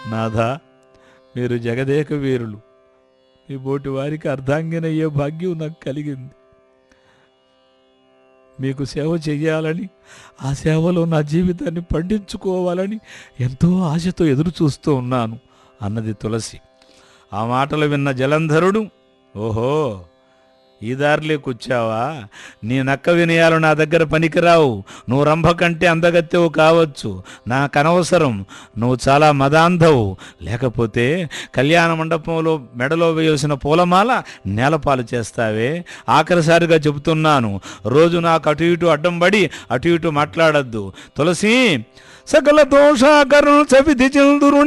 నాథా మీరు జగదేక వీరులు మీ బోటి వారికి అర్ధాంగినయ్యే భాగ్యం నాకు కలిగింది మీకు సేవ చెయ్యాలని ఆ సేవలో నా జీవితాన్ని పండించుకోవాలని ఎంతో ఆశతో ఎదురు చూస్తూ ఉన్నాను అన్నది తులసి ఆ మాటలు విన్న జలంధరుడు ఓహో ఈ దారిలో కూర్చావా నీ నక్క వినయాలు నా దగ్గర పనికిరావు నువ్వు రంభ కంటే అందగత్తెవు కావచ్చు నాకు అనవసరం నువ్వు చాలా మదాంధవు లేకపోతే కళ్యాణ మండపంలో మెడలో వేయాల్సిన పూలమాల నేలపాలు చేస్తావే ఆఖరిసారిగా చెబుతున్నాను రోజు నాకు అటు ఇటు అడ్డం పడి అటు ఇటు మాట్లాడద్దు తులసి సకల దోషాకరులు చవిధి చందురు